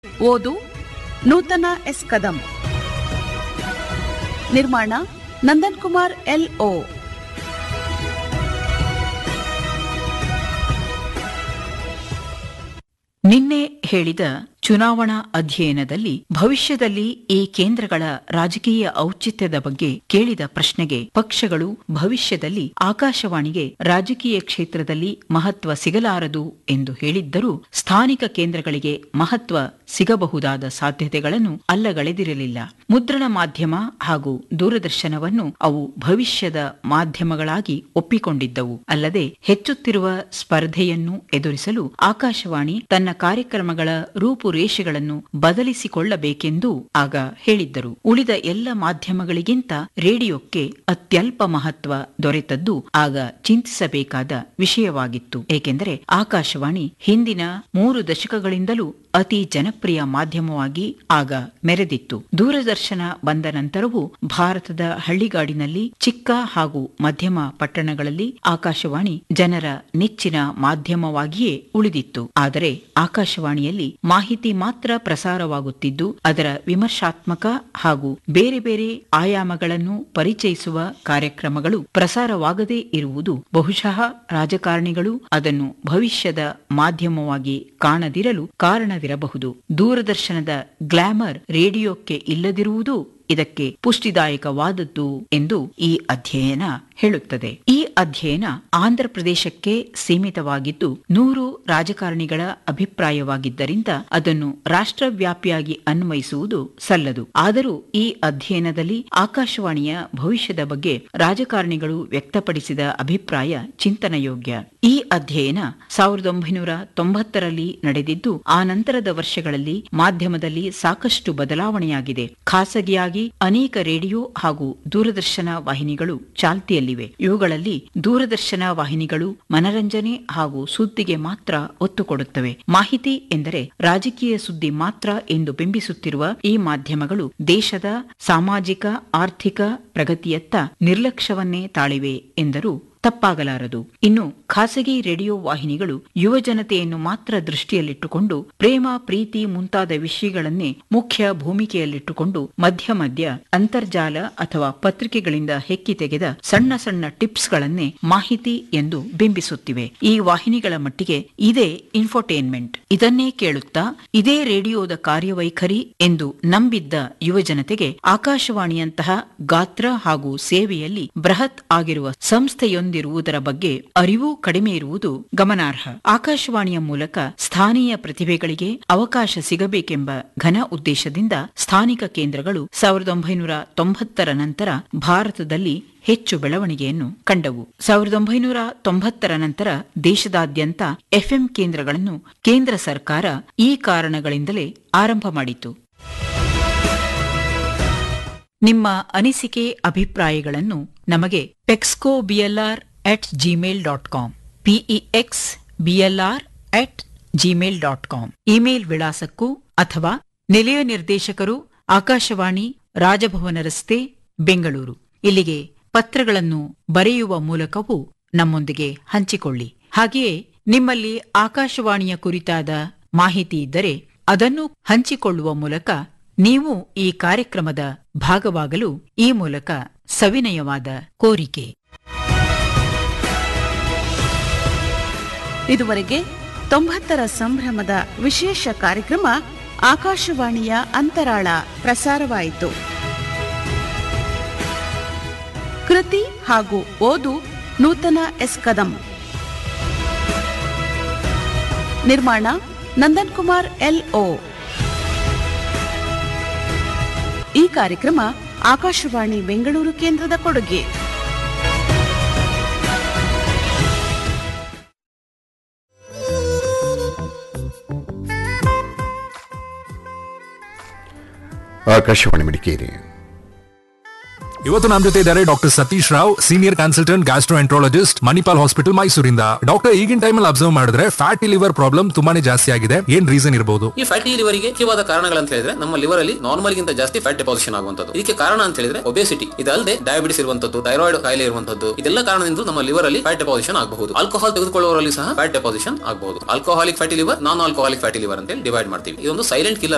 ಓದು ನೂತನ ಎಸ್ ಕದಂ ನಿರ್ಮಾಣ ನಂದನ್ ಕುಮಾರ್ ಎಲ್ ಓ ನಿನ್ನೆ ಹೇಳಿದ ಚುನಾವಣಾ ಅಧ್ಯಯನದಲ್ಲಿ ಭವಿಷ್ಯದಲ್ಲಿ ಈ ಕೇಂದ್ರಗಳ ರಾಜಕೀಯ ಔಚಿತ್ಯದ ಬಗ್ಗೆ ಕೇಳಿದ ಪ್ರಶ್ನೆಗೆ ಪಕ್ಷಗಳು ಭವಿಷ್ಯದಲ್ಲಿ ಆಕಾಶವಾಣಿಗೆ ರಾಜಕೀಯ ಕ್ಷೇತ್ರದಲ್ಲಿ ಮಹತ್ವ ಸಿಗಲಾರದು ಎಂದು ಹೇಳಿದ್ದರೂ ಸ್ಥಾನಿಕ ಕೇಂದ್ರಗಳಿಗೆ ಮಹತ್ವ ಸಿಗಬಹುದಾದ ಸಾಧ್ಯತೆಗಳನ್ನು ಅಲ್ಲಗಳೆದಿರಲಿಲ್ಲ ಮುದ್ರಣ ಮಾಧ್ಯಮ ಹಾಗೂ ದೂರದರ್ಶನವನ್ನು ಅವು ಭವಿಷ್ಯದ ಮಾಧ್ಯಮಗಳಾಗಿ ಒಪ್ಪಿಕೊಂಡಿದ್ದವು ಅಲ್ಲದೆ ಹೆಚ್ಚುತ್ತಿರುವ ಸ್ಪರ್ಧೆಯನ್ನು ಎದುರಿಸಲು ಆಕಾಶವಾಣಿ ತನ್ನ ಕಾರ್ಯಕ್ರಮಗಳ ರೂಪುರೇಷೆಗಳನ್ನು ಬದಲಿಸಿಕೊಳ್ಳಬೇಕೆಂದು ಆಗ ಹೇಳಿದ್ದರು ಉಳಿದ ಎಲ್ಲ ಮಾಧ್ಯಮಗಳಿಗಿಂತ ರೇಡಿಯೋಕ್ಕೆ ಅತ್ಯಲ್ಪ ಮಹತ್ವ ದೊರೆತದ್ದು ಆಗ ಚಿಂತಿಸಬೇಕಾದ ವಿಷಯವಾಗಿತ್ತು ಏಕೆಂದರೆ ಆಕಾಶವಾಣಿ ಹಿಂದಿನ ಮೂರು ದಶಕಗಳಿಂದಲೂ ಅತಿ ಜನಪ್ರಿಯ ಮಾಧ್ಯಮವಾಗಿ ಆಗ ಮೆರೆದಿತ್ತು ದೂರದರ್ಶನ ಬಂದ ನಂತರವೂ ಭಾರತದ ಹಳ್ಳಿಗಾಡಿನಲ್ಲಿ ಚಿಕ್ಕ ಹಾಗೂ ಮಧ್ಯಮ ಪಟ್ಟಣಗಳಲ್ಲಿ ಆಕಾಶವಾಣಿ ಜನರ ನೆಚ್ಚಿನ ಮಾಧ್ಯಮವಾಗಿಯೇ ಉಳಿದಿತ್ತು ಆದರೆ ಆಕಾಶವಾಣಿಯಲ್ಲಿ ಮಾಹಿತಿ ಮಾತ್ರ ಪ್ರಸಾರವಾಗುತ್ತಿದ್ದು ಅದರ ವಿಮರ್ಶಾತ್ಮಕ ಹಾಗೂ ಬೇರೆ ಬೇರೆ ಆಯಾಮಗಳನ್ನು ಪರಿಚಯಿಸುವ ಕಾರ್ಯಕ್ರಮಗಳು ಪ್ರಸಾರವಾಗದೇ ಇರುವುದು ಬಹುಶಃ ರಾಜಕಾರಣಿಗಳು ಅದನ್ನು ಭವಿಷ್ಯದ ಮಾಧ್ಯಮವಾಗಿ ಕಾಣದಿರಲು ಕಾರಣವಿರಬಹುದು ದೂರದರ್ಶನದ ಗ್ಲಾಮರ್ ರೇಡಿಯೋಕ್ಕೆ ಇಲ್ಲದಿರುವುದು ಇದಕ್ಕೆ ಪುಷ್ಟಿದಾಯಕವಾದದ್ದು ಎಂದು ಈ ಅಧ್ಯಯನ ಹೇಳುತ್ತದೆ ಈ ಅಧ್ಯಯನ ಆಂಧ್ರ ಪ್ರದೇಶಕ್ಕೆ ಸೀಮಿತವಾಗಿದ್ದು ನೂರು ರಾಜಕಾರಣಿಗಳ ಅಭಿಪ್ರಾಯವಾಗಿದ್ದರಿಂದ ಅದನ್ನು ರಾಷ್ಟ್ರವ್ಯಾಪಿಯಾಗಿ ಅನ್ವಯಿಸುವುದು ಸಲ್ಲದು ಆದರೂ ಈ ಅಧ್ಯಯನದಲ್ಲಿ ಆಕಾಶವಾಣಿಯ ಭವಿಷ್ಯದ ಬಗ್ಗೆ ರಾಜಕಾರಣಿಗಳು ವ್ಯಕ್ತಪಡಿಸಿದ ಅಭಿಪ್ರಾಯ ಚಿಂತನಯೋಗ್ಯ ಈ ಅಧ್ಯಯನ ಸಾವಿರದ ಒಂಬೈನೂರ ತೊಂಬತ್ತರಲ್ಲಿ ನಡೆದಿದ್ದು ಆ ನಂತರದ ವರ್ಷಗಳಲ್ಲಿ ಮಾಧ್ಯಮದಲ್ಲಿ ಸಾಕಷ್ಟು ಬದಲಾವಣೆಯಾಗಿದೆ ಖಾಸಗಿಯಾಗಿ ಅನೇಕ ರೇಡಿಯೋ ಹಾಗೂ ದೂರದರ್ಶನ ವಾಹಿನಿಗಳು ಚಾಲ್ತಿಯಲ್ಲಿವೆ ಇವುಗಳಲ್ಲಿ ದೂರದರ್ಶನ ವಾಹಿನಿಗಳು ಮನರಂಜನೆ ಹಾಗೂ ಸುದ್ದಿಗೆ ಮಾತ್ರ ಒತ್ತು ಕೊಡುತ್ತವೆ ಮಾಹಿತಿ ಎಂದರೆ ರಾಜಕೀಯ ಸುದ್ದಿ ಮಾತ್ರ ಎಂದು ಬಿಂಬಿಸುತ್ತಿರುವ ಈ ಮಾಧ್ಯಮಗಳು ದೇಶದ ಸಾಮಾಜಿಕ ಆರ್ಥಿಕ ಪ್ರಗತಿಯತ್ತ ನಿರ್ಲಕ್ಷ್ಯವನ್ನೇ ತಾಳಿವೆ ಎಂದರು ತಪ್ಪಾಗಲಾರದು ಇನ್ನು ಖಾಸಗಿ ರೇಡಿಯೋ ವಾಹಿನಿಗಳು ಯುವ ಜನತೆಯನ್ನು ಮಾತ್ರ ದೃಷ್ಟಿಯಲ್ಲಿಟ್ಟುಕೊಂಡು ಪ್ರೇಮ ಪ್ರೀತಿ ಮುಂತಾದ ವಿಷಯಗಳನ್ನೇ ಮುಖ್ಯ ಭೂಮಿಕೆಯಲ್ಲಿಟ್ಟುಕೊಂಡು ಮಧ್ಯ ಮಧ್ಯ ಅಂತರ್ಜಾಲ ಅಥವಾ ಪತ್ರಿಕೆಗಳಿಂದ ಹೆಕ್ಕಿ ತೆಗೆದ ಸಣ್ಣ ಸಣ್ಣ ಟಿಪ್ಸ್ಗಳನ್ನೇ ಮಾಹಿತಿ ಎಂದು ಬಿಂಬಿಸುತ್ತಿವೆ ಈ ವಾಹಿನಿಗಳ ಮಟ್ಟಿಗೆ ಇದೇ ಇನ್ಫೋಟೈನ್ಮೆಂಟ್ ಇದನ್ನೇ ಕೇಳುತ್ತಾ ಇದೇ ರೇಡಿಯೋದ ಕಾರ್ಯವೈಖರಿ ಎಂದು ನಂಬಿದ್ದ ಯುವ ಜನತೆಗೆ ಆಕಾಶವಾಣಿಯಂತಹ ಗಾತ್ರ ಹಾಗೂ ಸೇವೆಯಲ್ಲಿ ಬೃಹತ್ ಆಗಿರುವ ಸಂಸ್ಥೆಯೊಂದಿರುವುದರ ಬಗ್ಗೆ ಅರಿವು ಕಡಿಮೆ ಇರುವುದು ಗಮನಾರ್ಹ ಆಕಾಶವಾಣಿಯ ಮೂಲಕ ಸ್ಥಾನೀಯ ಪ್ರತಿಭೆಗಳಿಗೆ ಅವಕಾಶ ಸಿಗಬೇಕೆಂಬ ಘನ ಉದ್ದೇಶದಿಂದ ಸ್ಥಾನಿಕ ಕೇಂದ್ರಗಳು ಸಾವಿರದ ಒಂಬೈನೂರ ತೊಂಬತ್ತರ ನಂತರ ಭಾರತದಲ್ಲಿ ಹೆಚ್ಚು ಬೆಳವಣಿಗೆಯನ್ನು ಕಂಡವು ಸಾವಿರದ ಒಂಬೈನೂರ ತೊಂಬತ್ತರ ನಂತರ ದೇಶದಾದ್ಯಂತ ಎಫ್ಎಂ ಕೇಂದ್ರಗಳನ್ನು ಕೇಂದ್ರ ಸರ್ಕಾರ ಈ ಕಾರಣಗಳಿಂದಲೇ ಆರಂಭ ಮಾಡಿತು ನಿಮ್ಮ ಅನಿಸಿಕೆ ಅಭಿಪ್ರಾಯಗಳನ್ನು ನಮಗೆ ಪೆಕ್ಸ್ಕೋ BLR at Gmail dot com PEX BLR at Gmail dot com email ವಿಳಾಸಕ್ಕೂ ಅಥವಾ ನಿಲಯ ನಿರ್ದೇಶಕರು ಆಕಾಶವಾಣಿ ರಾಜಭವನ ರಸ್ತೆ ಬೆಂಗಳೂರು ಇಲ್ಲಿಗೆ ಪತ್ರಗಳನ್ನು ಬರೆಯುವ ಮೂಲಕವೂ ನಮ್ಮೊಂದಿಗೆ ಹಂಚಿಕೊಳ್ಳಿ ಹಾಗೆಯೇ ನಿಮ್ಮಲ್ಲಿ ಆಕಾಶವಾಣಿಯ ಕುರಿತಾದ ಮಾಹಿತಿ ಇದ್ದರೆ ಅದನ್ನು ಹಂಚಿಕೊಳ್ಳುವ ಮೂಲಕ ನೀವು ಈ ಕಾರ್ಯಕ್ರಮದ ಭಾಗವಾಗಲು ಈ ಮೂಲಕ ಸವಿನಯವಾದ ಕೋರಿಕೆ ಇದುವರೆಗೆ ತೊಂಬತ್ತರ ಸಂಭ್ರಮದ ವಿಶೇಷ ಕಾರ್ಯಕ್ರಮ ಆಕಾಶವಾಣಿಯ ಅಂತರಾಳ ಪ್ರಸಾರವಾಯಿತು ಕೃತಿ ಹಾಗೂ ಓದು ನೂತನ ಎಸ್ ಕದಂ ನಿರ್ಮಾಣ ನಂದನ್ ಕುಮಾರ್ ಎಲ್ ಓ ಈ ಕಾರ್ಯಕ್ರಮ ಆಕಾಶವಾಣಿ ಬೆಂಗಳೂರು ಕೇಂದ್ರದ ಕೊಡುಗೆ ಆಕಾಶವಾಣಿ ಮಡಿಕೇರಿ ಇವತ್ತು ನಮ್ಮ ಜೊತೆ ಇದ್ದಾರೆ doctor Satish Rao senior consultant gastroenterologist Manipal hospital ಮೈಸೂರಿಂದ ಡಾಕ್ಟರ್ ಈಗಿನ ಟೈಮಲ್ಲಿ ಅಬ್ಸರ್ವ್ ಮಾಡಿದ್ರೆ ಫ್ಯಾಟಿ ಲಿವರ್ ಪ್ರಾಬ್ಲಮ್ ತುಂಬಾನೇ ಜಾಸ್ತಿ ಆಗಿದೆ ಏನ್ ರೀಸನ್ ಇರಬಹುದು ಈ ಫ್ಯಾಟಿ ಲಿವರಿಗೆ ಮುಖ್ಯವಾದ ಕಾರಣಗಳಂತ ಹೇಳಿದ್ರೆ ನಮ್ಮ ಲಿವರ್ ಅಲ್ಲಿ ನಾರ್ಮಲ್ ಗಿಂತ ಜಾಸ್ತಿ ಫ್ಯಾಟ್ ಡೆಪಾಸಿಷನ್ ಆಗುವಂತದ್ದು ಇದಕ್ಕೆ ಕಾರಣ ಅಂತ ಹೇಳಿದ್ರೆ ಒಬೇಸಿಟಿ ಇದಲ್ಲದೆ ಡಯಾಬಿಟಿಸ್ ಇರುವಂತದ್ದು ಥೈರಾಯ್ಡ್ ಕಾಯಿಲೆ ಇರುವಂತದ್ದು ಇದೆಲ್ಲ ಕಾರಣದಿಂದ ನಮ್ಮ ಲಿವರ್ ಅಲ್ಲಿ ಫ್ಯಾಟ್ ಡೆಪಾಸಿಷನ್ ಆಗಬಹುದು ಆಲ್ಕೋಹಾಲ್ ತೆಗೆದುಕೊಳ್ಳುವವರಲ್ಲಿ ಸಹ ಫ್ಯಾಟ್ ಡೆಪಾಸಿಷನ್ ಆಗಬಹುದು alcoholic fatty liver non alcoholic fatty liver ಅಂತ ಹೇಳಿ ಡಿವೈಡ್ ಮಾಡ್ತೀವಿ ಇದೊಂದು ಸೈಲೆಂಟ್ ಕಿಲ್ಲರ್